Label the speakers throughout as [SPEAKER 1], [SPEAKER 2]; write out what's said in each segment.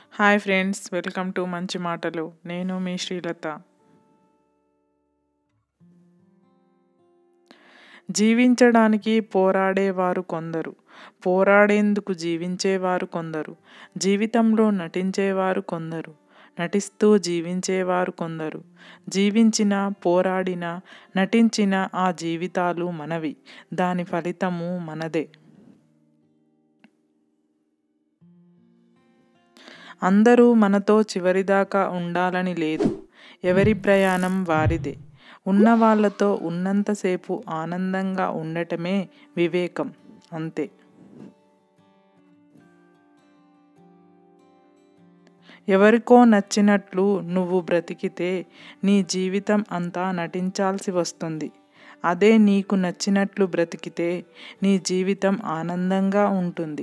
[SPEAKER 1] hi friends welcome to మంచి మాటలు నేను మీ శ్రీలత జీవించడానికి పోరాడేవారు కొందరు పోరాడేందుకు జీవించేవారు కొందరు జీవితంలో నటించేవారు కొందరు నటిస్తూ జీవించేవారు కొందరు జీవించిన పోరాడిన నటించిన ఆ జీవితాలు మనవి దాని ఫలితము మనదే అందరూ మనతో చివరిదాకా ఉండాలని లేదు ఎవరి ప్రయాణం వారిదే ఉన్న వాళ్ళతో ఉన్నంతసేపు ఆనందంగా ఉండటమే వివేకం అంతే ఎవరికో నచ్చినట్లు నువ్వు బ్రతికితే నీ జీవితం అంతా నటించాల్సి వస్తుంది అదే నీకు నచ్చినట్లు బ్రతికితే నీ జీవితం ఆనందంగా ఉంటుంది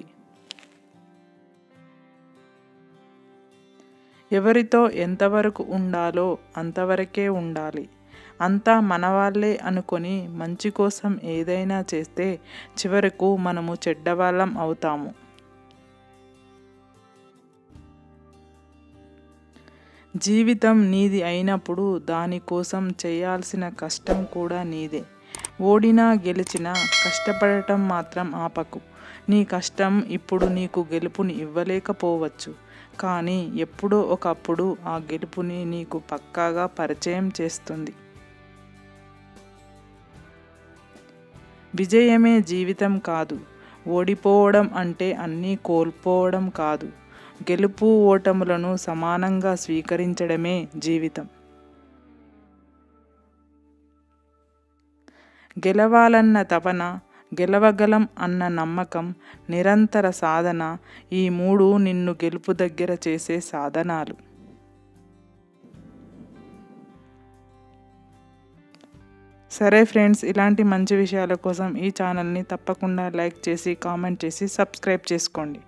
[SPEAKER 1] ఎవరితో ఎంతవరకు ఉండాలో అంతవరకే ఉండాలి అంతా మనవాళ్ళే అనుకొని మంచి కోసం ఏదైనా చేస్తే చివరకు మనము చెడ్డవాళ్ళం అవుతాము జీవితం నీది అయినప్పుడు దానికోసం చేయాల్సిన కష్టం కూడా నీదే ఓడినా గెలిచినా కష్టపడటం మాత్రం ఆపకు నీ కష్టం ఇప్పుడు నీకు గెలుపుని ఇవ్వలేకపోవచ్చు కానీ ఎప్పుడో ఒకప్పుడు ఆ గెలుపుని నీకు పక్కాగా పరిచయం చేస్తుంది విజయమే జీవితం కాదు ఓడిపోవడం అంటే అన్నీ కోల్పోవడం కాదు గెలుపు ఓటములను సమానంగా స్వీకరించడమే జీవితం గెలవాలన్న తపన గెలవగలం అన్న నమ్మకం నిరంతర సాధన ఈ మూడు నిన్ను గెలుపు దగ్గర చేసే సాధనాలు సరే ఫ్రెండ్స్ ఇలాంటి మంచి విషయాల కోసం ఈ ఛానల్ని తప్పకుండా లైక్ చేసి కామెంట్ చేసి సబ్స్క్రైబ్ చేసుకోండి